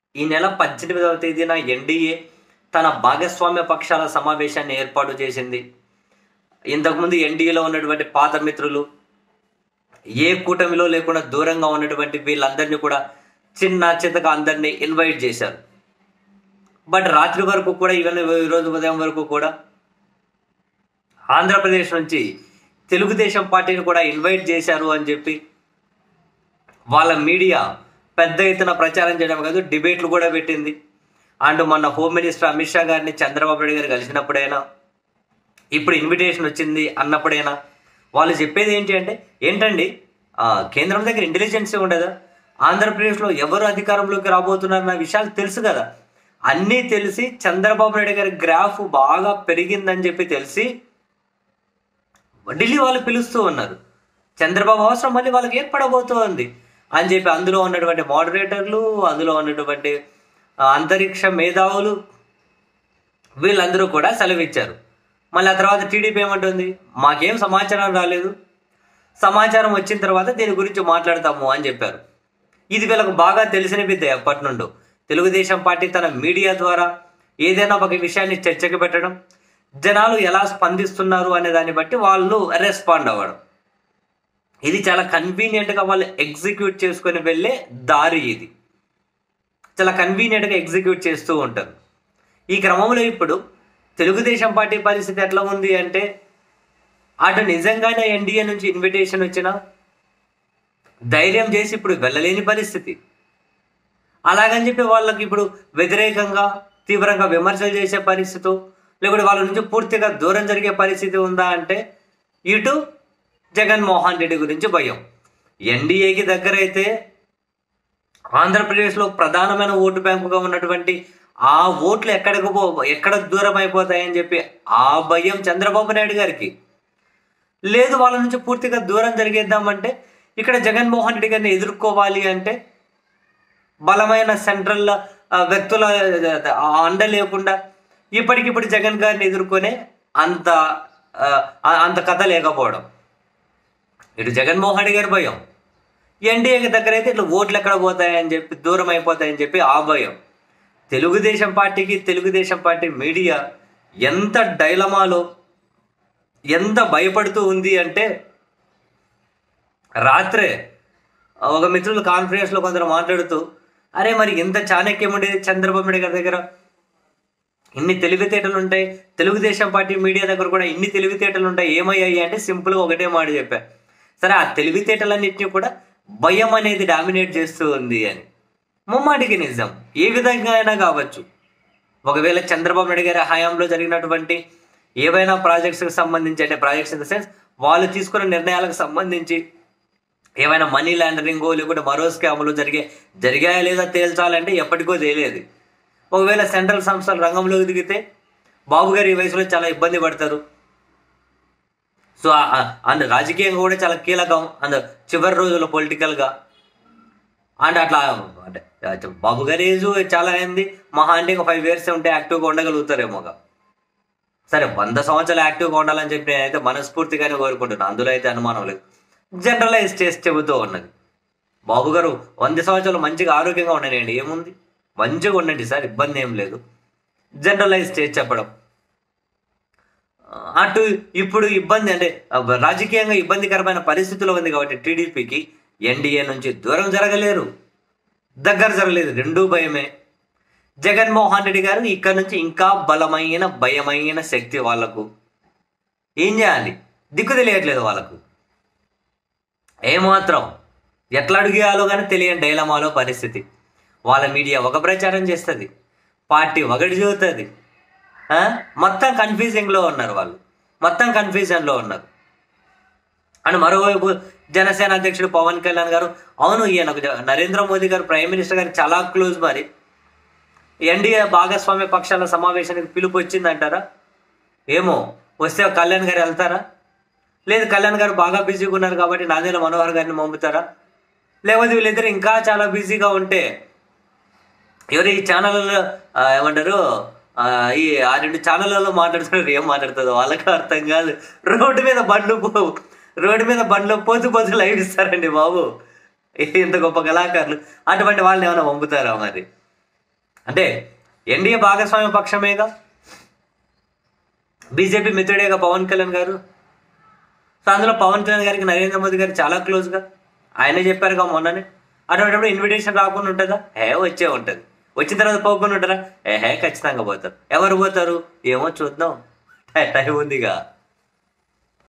ఈ నెల పద్దెనిమిదవ తేదీన ఎన్డీఏ తన భాగస్వామ్య పక్షాల సమావేశాన్ని ఏర్పాటు చేసింది ఇంతకుముందు ఎన్డీఏలో ఉన్నటువంటి పాత మిత్రులు ఏ కూటమిలో లేకుండా దూరంగా ఉన్నటువంటి వీళ్ళందరినీ కూడా చిన్న చితక అందరినీ ఇన్వైట్ చేశారు బట్ రాత్రి వరకు కూడా ఈవెన్ ఈరోజు ఉదయం వరకు కూడా ఆంధ్రప్రదేశ్ నుంచి తెలుగుదేశం పార్టీని కూడా ఇన్వైట్ చేశారు అని చెప్పి వాళ్ళ మీడియా పెద్ద ఎత్తున ప్రచారం చేయడం కాదు డిబేట్లు కూడా పెట్టింది అండ్ మొన్న హోమ్ మినిస్టర్ అమిత్ షా గారిని చంద్రబాబు నాయుడు గారు కలిసినప్పుడైనా ఇప్పుడు ఇన్విటేషన్ వచ్చింది అన్నప్పుడైనా వాళ్ళు చెప్పేది ఏంటి అంటే ఏంటండి ఆ, కేంద్రం దగ్గర ఇంటెలిజెన్స్ ఉండదా ఆంధ్రప్రదేశ్లో ఎవరు అధికారంలోకి రాబోతున్నారన్న విషయాలు తెలుసు కదా అన్నీ తెలిసి చంద్రబాబు నాయుడు గారి గ్రాఫ్ బాగా పెరిగిందని చెప్పి తెలిసి ఢిల్లీ వాళ్ళు పిలుస్తూ ఉన్నారు చంద్రబాబు అవసరం మళ్ళీ వాళ్ళకి ఏర్పడబోతోంది అని చెప్పి అందులో ఉన్నటువంటి మోడరేటర్లు అందులో ఉన్నటువంటి ఆ, అంతరిక్ష మేధావులు వీళ్ళందరూ కూడా సెలవిచ్చారు మళ్ళీ ఆ తర్వాత టీడీపీ ఏమంటుంది మాకేం సమాచారం రాలేదు సమాచారం వచ్చిన తర్వాత దీని గురించి మాట్లాడతాము అని చెప్పారు ఇది వీళ్ళకు బాగా తెలిసిన విద్య ఎప్పటి నుండో తెలుగుదేశం పార్టీ తన మీడియా ద్వారా ఏదైనా ఒక విషయాన్ని చర్చకి పెట్టడం జనాలు ఎలా స్పందిస్తున్నారు అనే దాన్ని బట్టి వాళ్ళు రెస్పాండ్ అవ్వడం ఇది చాలా కన్వీనియంట్గా వాళ్ళు ఎగ్జిక్యూట్ చేసుకొని వెళ్ళే దారి ఇది చాలా కన్వీనియంట్గా ఎగ్జిక్యూట్ చేస్తూ ఉంటారు ఈ క్రమంలో ఇప్పుడు తెలుగుదేశం పార్టీ పరిస్థితి ఎట్లా ఉంది అంటే అటు నిజంగానే ఎన్డీఏ నుంచి ఇన్విటేషన్ వచ్చినా ధైర్యం చేసి ఇప్పుడు వెళ్ళలేని పరిస్థితి అలాగని చెప్పి వాళ్ళకి ఇప్పుడు వ్యతిరేకంగా తీవ్రంగా విమర్శలు చేసే పరిస్థితి లేకుంటే వాళ్ళ నుంచి పూర్తిగా దూరం జరిగే పరిస్థితి ఉందా అంటే ఇటు జగన్మోహన్ రెడ్డి గురించి భయం ఎన్డీఏకి దగ్గర అయితే ఆంధ్రప్రదేశ్లో ప్రధానమైన ఓటు బ్యాంకుగా ఉన్నటువంటి ఆ ఓట్లు ఎక్కడికి పో ఎక్కడ దూరం అయిపోతాయని చెప్పి ఆ భయం చంద్రబాబు నాయుడు గారికి లేదు వాళ్ళ నుంచి పూర్తిగా దూరం జరిగేద్దామంటే ఇక్కడ జగన్మోహన్ రెడ్డి గారిని ఎదుర్కోవాలి అంటే బలమైన సెంట్రల్ ఆ, వ్యక్తుల ఆ, అండ లేకుండా ఇప్పటికిప్పుడు జగన్ గారిని ఎదుర్కొనే అంత ఆ, అంత కథ లేకపోవడం ఇటు జగన్మోహన్ రెడ్డి గారి భయం ఎన్డీఏకి దగ్గర అయితే ఇట్లా ఓట్లు ఎక్కడ పోతాయని చెప్పి దూరం అయిపోతాయని చెప్పి ఆ భయం తెలుగుదేశం పార్టీకి తెలుగుదేశం పార్టీ మీడియా ఎంత డైలమాలో ఎంత భయపడుతూ ఉంది అంటే రాత్రే ఒక మిత్రులు కాన్ఫరెన్స్లో కొందరు మాట్లాడుతూ అరే మరి ఇంత చాణక్యం ఉండేది చంద్రబాబు నాయుడు గారి దగ్గర ఇన్ని తెలివితేటలు ఉంటాయి తెలుగుదేశం పార్టీ మీడియా దగ్గర కూడా ఇన్ని తెలివితేటలు ఉంటాయి ఏమయ్యాయి అంటే సింపుల్గా ఒకటే మాట చెప్పా సరే ఆ తెలివితేటలన్నింటినీ కూడా భయం అనేది డామినేట్ చేస్తూ ఉంది అని ముమ్మాటికి నిజం ఏ విధంగా అయినా కావచ్చు ఒకవేళ చంద్రబాబు నాయుడు గారి హయాంలో జరిగినటువంటి ఏవైనా ప్రాజెక్ట్స్కి సంబంధించి అంటే ప్రాజెక్ట్స్ ఇన్ ద సెన్స్ వాళ్ళు తీసుకున్న నిర్ణయాలకు సంబంధించి ఏమైనా మనీ లాండరింగో లేకుంటే మరో స్కాములు జరిగే జరిగాయా లేదా తేల్చాలంటే ఎప్పటికో తేలేదు ఒకవేళ సెంట్రల్ సంస్థలు రంగంలోకి దిగితే బాబు గారు ఈ వయసులో చాలా ఇబ్బంది పడతారు సో అండ్ రాజకీయంగా కూడా చాలా కీలకం అండ్ చివరి రోజుల్లో పొలిటికల్గా అండ్ అట్లా అంటే బాబు గారి ఏజ్ చాలా అయింది మహా అంటే ఇంకా ఫైవ్ ఇయర్స్ ఉంటే యాక్టివ్గా ఉండగలుగుతారేమోగా సరే వంద సంవత్సరాలు యాక్టివ్గా ఉండాలని చెప్పి నేనైతే మనస్ఫూర్తిగానే కోరుకుంటున్నాను అందులో అయితే అనుమానం లేదు జనరలైజ్ చేసి చెబుతూ ఉన్నది బాబు గారు వంద సంవత్సరాలు మంచిగా ఆరోగ్యంగా ఉండనండి ఏముంది మంచిగా ఉండండి సార్ ఇబ్బంది ఏం లేదు జనరలైజ్ చేసి చెప్పడం అటు ఇప్పుడు ఇబ్బంది అంటే రాజకీయంగా ఇబ్బందికరమైన పరిస్థితుల్లో ఉంది కాబట్టి టీడీపీకి ఎన్డీఏ నుంచి దూరం జరగలేరు దగ్గర జరగలేదు రెండూ భయమే జగన్మోహన్ రెడ్డి గారు ఇక్కడ నుంచి ఇంకా బలమైన భయమైన శక్తి వాళ్లకు ఏం చేయాలి దిక్కు తెలియట్లేదు వాళ్ళకు ఏమాత్రం ఎట్లా అడిగేయాలో కానీ తెలియని డైలమాలో పరిస్థితి వాళ్ళ మీడియా ఒక ప్రచారం చేస్తుంది పార్టీ ఒకటి చదువుతుంది మొత్తం కన్ఫ్యూజింగ్లో ఉన్నారు వాళ్ళు మొత్తం కన్ఫ్యూజన్లో ఉన్నారు అండ్ మరోవైపు జనసేన అధ్యక్షుడు పవన్ కళ్యాణ్ గారు అవును ఈయనకు జ- నరేంద్ర మోదీ గారు ప్రైమ్ మినిస్టర్ గారు చాలా క్లోజ్ మరి ఎన్డీఏ భాగస్వామ్య పక్షాల సమావేశానికి పిలుపు వచ్చిందంటారా ఏమో వస్తే కళ్యాణ్ గారు వెళ్తారా లేదు కళ్యాణ్ గారు బాగా బిజీగా ఉన్నారు కాబట్టి నాదేల మనోహర్ గారిని పంపుతారా లేకపోతే వీళ్ళిద్దరు ఇంకా చాలా బిజీగా ఉంటే ఎవరు ఈ ఛానళ్ళలో ఆ, ఏమంటారు ఆ, ఈ ఆ రెండు ఛానళ్ళలో మాట్లాడుతున్నారు ఏం మాట్లాడుతుందో వాళ్ళకి అర్థం కాదు రోడ్డు మీద బండ్లు పోవు రోడ్డు మీద బండ్లు పోతూ పోతూ లైవ్ ఇస్తారండి బాబు ఇంత గొప్ప కళాకారులు అటువంటి వాళ్ళని ఏమైనా పంపుతారా మరి అంటే ఎన్డీఏ భాగస్వామ్య పక్షమేగా బీజేపీ మిత్రుడేగా పవన్ కళ్యాణ్ గారు సో అందులో పవన్ కళ్యాణ్ గారికి నరేంద్ర మోదీ గారు చాలా క్లోజ్గా ఆయనే చెప్పారుగా మొన్ననే అటువంటిప్పుడు ఇన్విటేషన్ రాకుండా ఉంటుందా ఏ వచ్చే ఉంటుంది వచ్చిన తర్వాత పోకుండా ఉంటారా ఏహే ఖచ్చితంగా పోతారు ఎవరు పోతారు ఏమో చూద్దాం టైం ఉందిగా